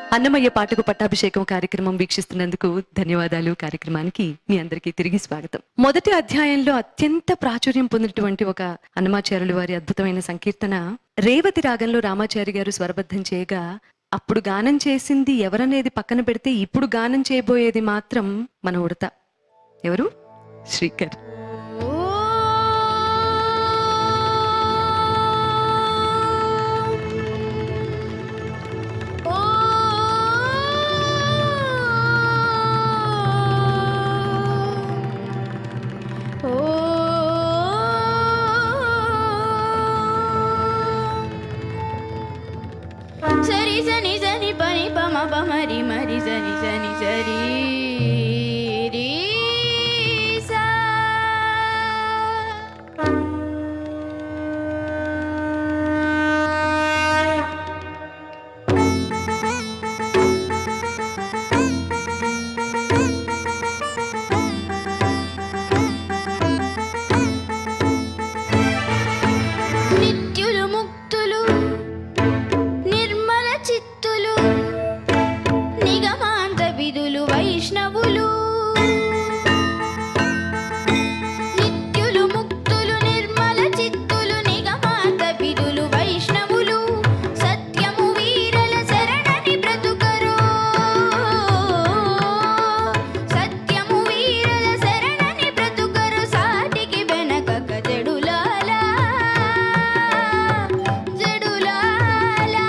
అన్నమయ్య పాటకు పట్టాభిషేకం కార్యక్రమం వీక్షిస్తున్నందుకు ధన్యవాదాలు కార్యక్రమానికి మీ అందరికీ తిరిగి స్వాగతం మొదటి అధ్యాయంలో అత్యంత ప్రాచుర్యం పొందినటువంటి ఒక అన్నమాచార్యులు వారి అద్భుతమైన సంకీర్తన రేవతి రాగంలో రామాచారి గారు స్వరబద్ధం చేయగా అప్పుడు గానం చేసింది ఎవరనేది పక్కన పెడితే ఇప్పుడు గానం చేయబోయేది మాత్రం మన ఉడత ఎవరు శ్రీకర్ సరి సని సని పని పమ పమరి మరి సని సని సరి రి సా. నిత్యులు ముక్తులు నిర్మల చిత్తులు నిగమాంత విధులు వైష్ణవులు నిత్యులు ముక్తులు నిర్మల చిత్తులు నిగమాంత విధులు వైష్ణవులు సత్యము వీరల శరణని బ్రతుకరు సత్యము వీరల శరణని బ్రతుకరు సాటికి వెనకక జడులాలా జడులాలా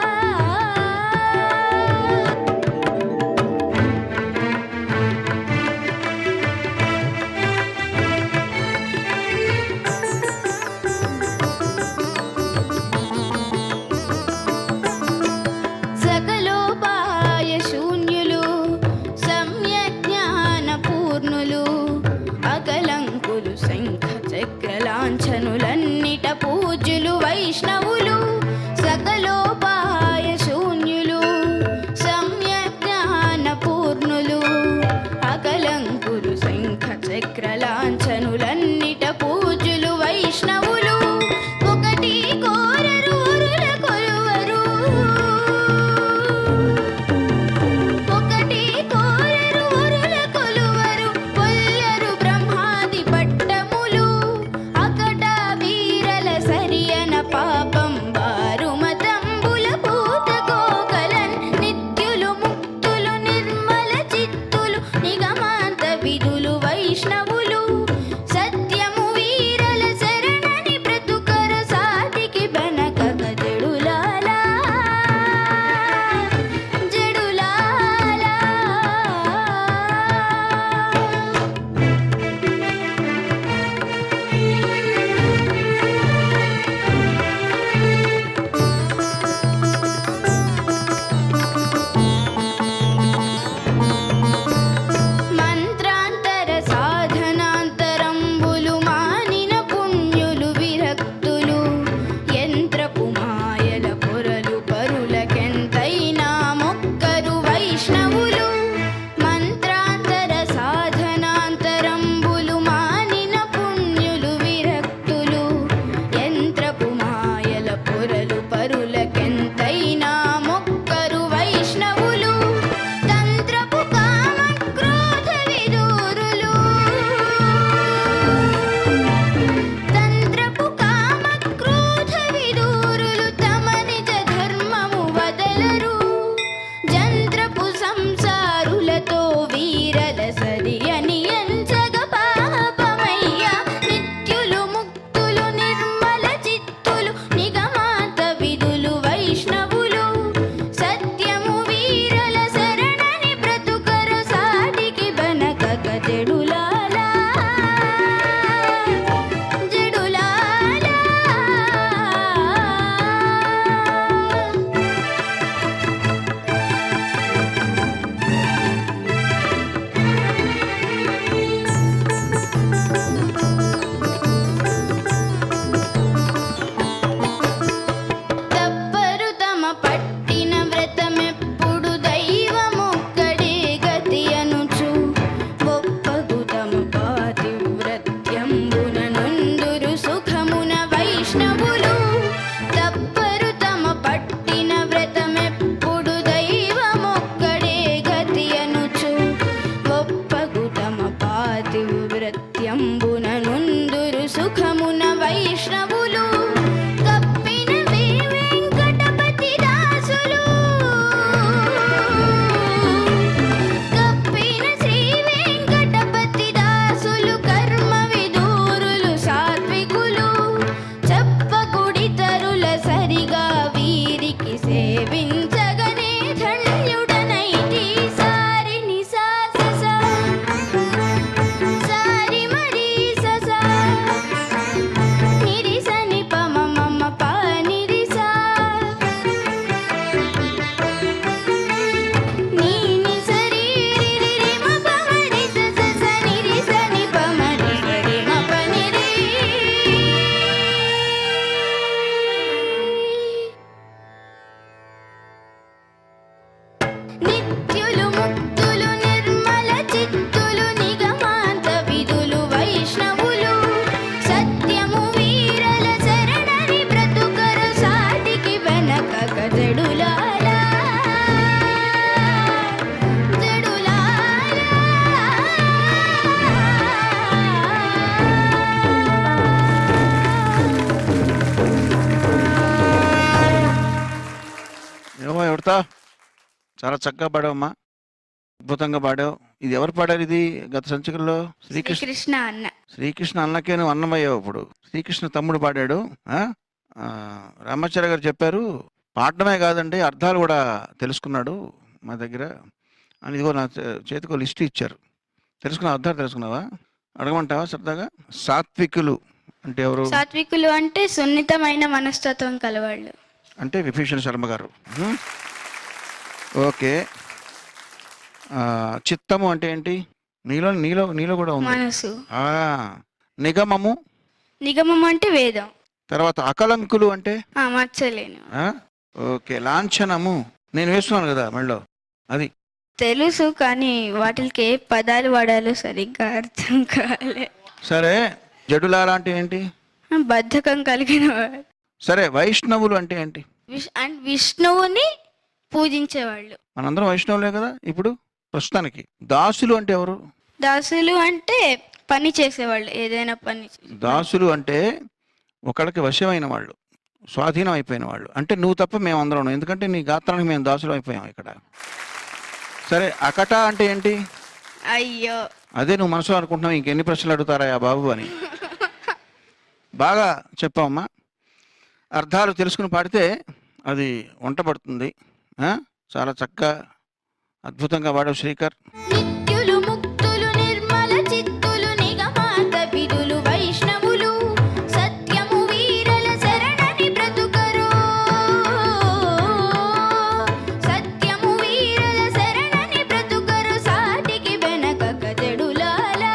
సకలోపాయ శూన్యులు సమ్యజ్ఞాన పూర్ణులు అకలంకులు శంఖ చక్రలాంఛనులన్నిట పూజ్యులు వైష్ణవులు సకలోపాయ శూన్యులు సమ్యజ్ఞాన పూర్ణులు అకలంకులు శంఖ చక్రలాంఛనులన్నిట పూజ్యులు వైష్ణవులు ఒకటి కోరరు ఉరుల కొలువరు ఒకటి కోరరు ఉరుల కొలువరు కొల్లరు బ్రహ్మాది పట్టములు అకట వీరల సరియన పాపం వారు మతంబు నిత్యులు ముక్తులు నిర్మల చిత్తులు నిగమాంత విధులు వైష్ణవులు సత్యము వీరల శరణని బ్రతుకరు సాటికి వెనక జడులాలా ఏమో ఎవరితో చాలా చక్కగా పాడావమ్మా అద్భుతంగా పాడావు ఇది ఎవరు పాడారు ఇది గత సంచికల్లో శ్రీకృష్ణ శ్రీకృష్ణ అన్న శ్రీకృష్ణ అన్నకే నువ్వు అన్నమయ్యావు ఇప్పుడు శ్రీకృష్ణ తమ్ముడు పాడాడు ఆ? ఆ, రామాచార్య గారు చెప్పారు పాడడమే కాదండి అర్థాలు కూడా తెలుసుకున్నాడు మా దగ్గర అని ఇదిగో నా చే- చేతికి ఒక లిస్ట్ ఇచ్చారు తెలుసుకున్నావు అర్థాలు తెలుసుకున్నావా అడగమంటావా సరదాగా సాత్వికులు అంటే ఎవరు సాత్వికులు అంటే సున్నితమైన మనస్తత్వం కలవాళ్ళు అంటే విభీషణ శర్మ గారు హ్మ్. ఓకే ఆ, చిత్తము అంటే ఏంటి నీలో నీలో నీలో కూడా ఉంది మనసు ఆ, నిగమము నిగమం అంటే వేదం తర్వాత అకలంకులు అంటే ఆ మచ్చలేను ఆ? ఓకే లాంఛనము నేను వేస్తున్నాను కదా మెళ్ళో అది తెలుసు కానీ వాటికి ఏ పదాలు వాడాలో సరిగ్గా అర్థం కాలే సరే జడులాల అంటే ఏంటి బద్ధకం కలిగిన వాడు సరే వైష్ణవులు అంటే ఏంటి విష్ అండ్ విష్ణువుని పూజించేవాళ్ళు మనందరం వైష్ణవులే కదా ఇప్పుడు ప్రస్తుతానికి దాసులు అంటే ఎవరు దాసులు అంటే పని చేసేవాళ్ళు ఏదైనా పని దాసులు అంటే ఒకళ్ళకి వశమైన వాళ్ళు స్వాధీనం అయిపోయిన వాళ్ళు అంటే నువ్వు తప్ప మేము అందరం ఉన్నాం. ఎందుకంటే నీ గాత్రానికి మేము దాసులు అయిపోయాం ఇక్కడ సరే అకట అంటే ఏంటి అయ్యో అదే నువ్వు మనసులో అనుకుంటున్నావు ఇంకెన్ని ప్రశ్నలు అడుగుతారా ఆ బాబు అని బాగా చెప్పావమ్మా అర్థాలు తెలుసుకుని పాడితే అది వంట పడుతుంది ఆ? చాలా చక్కగా అద్భుతంగా పాడావు శ్రీకర్ నిత్యులు ముక్తులు నిర్మల చిత్తులు నిగమాత విధులు వైష్ణవులు సత్యము వీరల శరణని బ్రతుకరు సత్యము వీరల శరణని బ్రతుకరు సాటికి వెనకక జడులాలా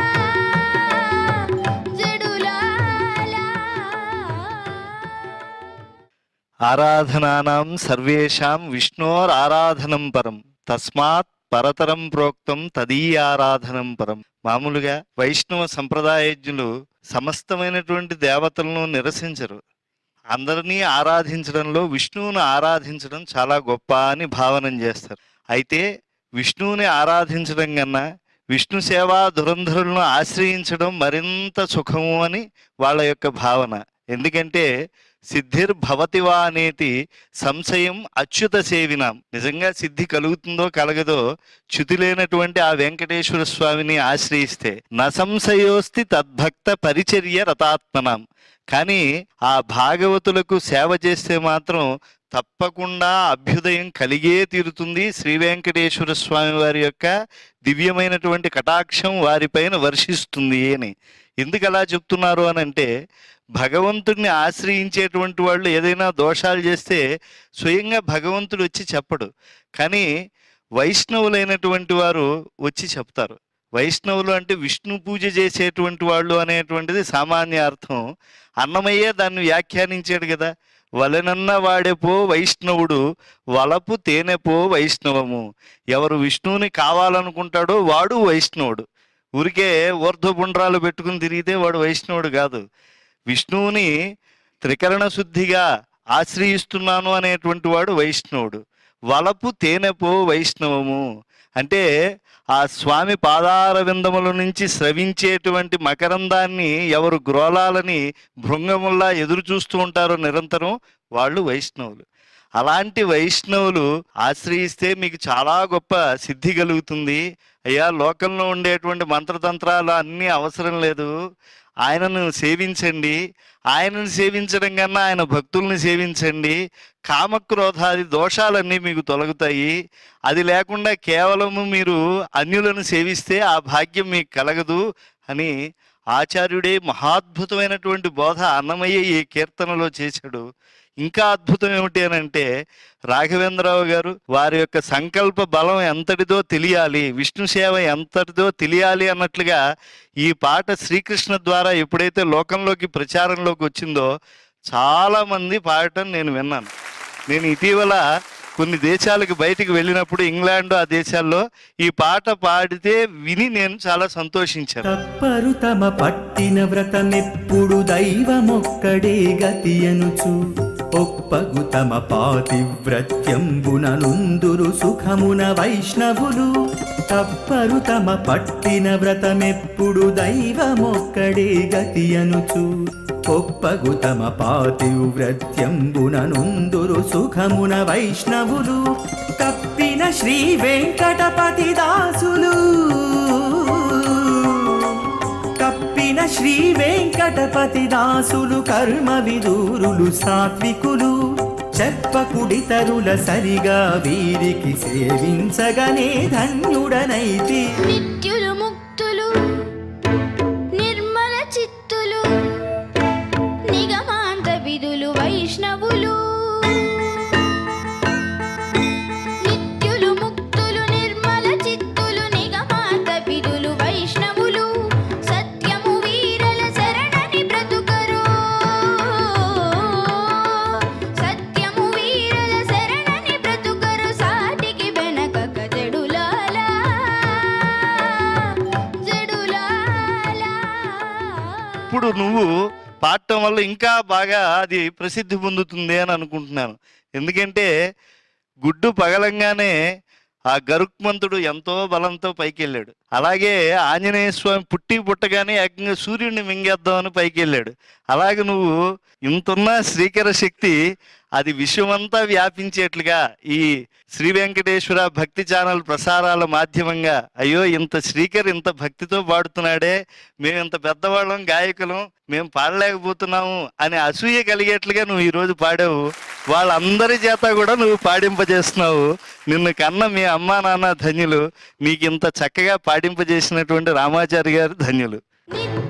జడులాలా ఆరాధనానాం సర్వేషాం విష్ణోర్ ఆరాధనం పరం తస్మాత్ పరతరం ప్రోక్తం తదీయారాధనం పరం మామూలుగా వైష్ణవ సంప్రదాయజ్ఞులు సమస్తమైనటువంటి దేవతలను నిరసించరు అందరినీ ఆరాధించడంలో విష్ణువును ఆరాధించడం చాలా గొప్ప అని భావనం చేస్తారు అయితే విష్ణువుని ఆరాధించడం కన్నా విష్ణు సేవా దురంధరులను ఆశ్రయించడం మరింత సుఖము అని వాళ్ళ యొక్క భావన ఎందుకంటే సిద్ధిర్భవతివా అనేటి సంశయం అచ్యుత సేవినాం నిజంగా సిద్ధి కలుగుతుందో కలగదో చ్యుతి లేనటువంటి ఆ వెంకటేశ్వర స్వామిని ఆశ్రయిస్తే న సంశయోస్తి తద్భక్త పరిచర్య రతాత్మనాం కానీ ఆ భాగవతులకు సేవ చేస్తే మాత్రం తప్పకుండా అభ్యుదయం కలిగే తీరుతుంది శ్రీ వెంకటేశ్వర స్వామి వారి యొక్క దివ్యమైనటువంటి కటాక్షం వారిపైన వర్షిస్తుంది అని ఎందుకు అలా చెప్తున్నారు అని అంటే భగవంతుడిని ఆశ్రయించేటువంటి వాళ్ళు ఏదైనా దోషాలు చేస్తే స్వయంగా భగవంతుడు వచ్చి చెప్పడు కానీ వైష్ణవులైనటువంటి వారు వచ్చి చెప్తారు వైష్ణవులు అంటే విష్ణు పూజ చేసేటువంటి వాళ్ళు అనేటువంటిది సామాన్య అర్థం అన్నమయ్యే దాన్ని వ్యాఖ్యానించాడు కదా వలనన్న వాడెపో వైష్ణవుడు వలపు తేనెపో వైష్ణవము ఎవరు విష్ణువుని కావాలనుకుంటాడో వాడు వైష్ణవుడు ఊరికే ఊర్ధ్వపుండ్రాలు పెట్టుకుని తిరిగితే వాడు వైష్ణవుడు కాదు విష్ణువుని త్రికరణ శుద్ధిగా ఆశ్రయిస్తున్నాను అనేటువంటి వాడు వైష్ణవుడు వలపు తేనెపో వైష్ణవము అంటే ఆ స్వామి పాదార విందముల నుంచి స్రవించేటువంటి మకరందాన్ని ఎవరు గ్రోలాలని భృంగముల్లా ఎదురు చూస్తూ ఉంటారో నిరంతరం వాళ్ళు వైష్ణవులు అలాంటి వైష్ణవులు ఆశ్రయిస్తే మీకు చాలా గొప్ప సిద్ధి కలుగుతుంది అయ్యా లోకంలో ఉండేటువంటి మంత్రతంత్రాలు అన్నీ అవసరం లేదు ఆయనను సేవించండి ఆయనను సేవించడం కన్నా ఆయన భక్తుల్ని సేవించండి కామక్రోధాది దోషాలన్నీ మీకు తొలగుతాయి అది లేకుండా కేవలము మీరు అన్యులను సేవిస్తే ఆ భాగ్యం మీకు కలగదు అని ఆచార్యుడే మహాద్భుతమైనటువంటి బోధ అన్నమయ్య ఈ కీర్తనలో చేశాడు ఇంకా అద్భుతం ఏమిటి అని అంటే రాఘవేంద్రరావు గారు వారి యొక్క సంకల్ప బలం ఎంతటిదో తెలియాలి విష్ణు సేవ ఎంతటిదో తెలియాలి అన్నట్లుగా ఈ పాట శ్రీకృష్ణ ద్వారా ఎప్పుడైతే లోకంలోకి ప్రచారంలోకి వచ్చిందో చాలా మంది పాడటం నేను విన్నాను నేను ఇటీవల కొన్ని దేశాలకు బయటికి వెళ్ళినప్పుడు ఇంగ్లాండ్ ఆ దేశాల్లో ఈ పాట పాడితే విని నేను చాలా సంతోషించాను తప్పరు తమ పట్టిన వ్రతమెప్పుడు దైవమొక్కడే గతి అనుచు ఒప్పగు తమ పాతివ్రత్యంబున నుందురు సుఖమున వైష్ణవులు తప్పరు తమ పట్టిన వ్రతమెప్పుడు దైవమొక్కడే గతి అనుచు ఒప్పగు తమ పాతివ్రత్యంబున నుందురు సుఖమున వైష్ణవులు తప్పిన శ్రీ వెంకటపతి దాసులు కప్పిన శ్రీ వెంకటపతి దాసులు కర్మ విదూరులు సాత్వికులు చెప్పకుడితరుల సరిగా వీరికి సేవించగనే ధన్యుడనైతి నిత్యులు ముక్తులు నిర్మల చిత్తులు నిగమాంత విధులు వైష్ణవులు నిత్యులు ముక్తులు నిర్మల చిత్తులు నిగమాంత విధులు వైష్ణవులు సత్యము వీరల శరణని బ్రతుకరు సత్యము వీరల శరణని బ్రతుకరు సాటికి వెనకక జడులాలా జడులాలా ఇప్పుడు నువ్వు పాడటం వల్ల ఇంకా బాగా అది ప్రసిద్ధి పొందుతుంది అని అనుకుంటున్నాను ఎందుకంటే గుడ్డు పగలంగానే ఆ గరుక్మంతుడు ఎంతో బలంతో పైకి వెళ్ళాడు అలాగే ఆంజనేయ స్వామి పుట్టి పుట్టగానే ఏకంగా సూర్యుడిని మింగేద్దామని పైకి వెళ్ళాడు అలాగే నువ్వు ఇంతున్న శ్రీకర శక్తి అది విశ్వమంతా వ్యాపించేట్లుగా ఈ శ్రీ వెంకటేశ్వర భక్తి ఛానల్ ప్రసారాల మాధ్యమంగా అయ్యో ఇంత శ్రీకర్ ఇంత భక్తితో పాడుతున్నాడే మేము ఇంత పెద్దవాళ్ళం గాయకులం మేము పాడలేకపోతున్నాము అనే అసూయ కలిగేట్లుగా నువ్వు ఈరోజు పాడావు వాళ్ళందరి చేత కూడా నువ్వు పాడింపజేస్తున్నావు నిన్ను కన్న మీ అమ్మా నాన్న ధన్యులు నీకు ఇంత చక్కగా పాడింపజేసినటువంటి రామాచారి గారు ధన్యులు నిత్య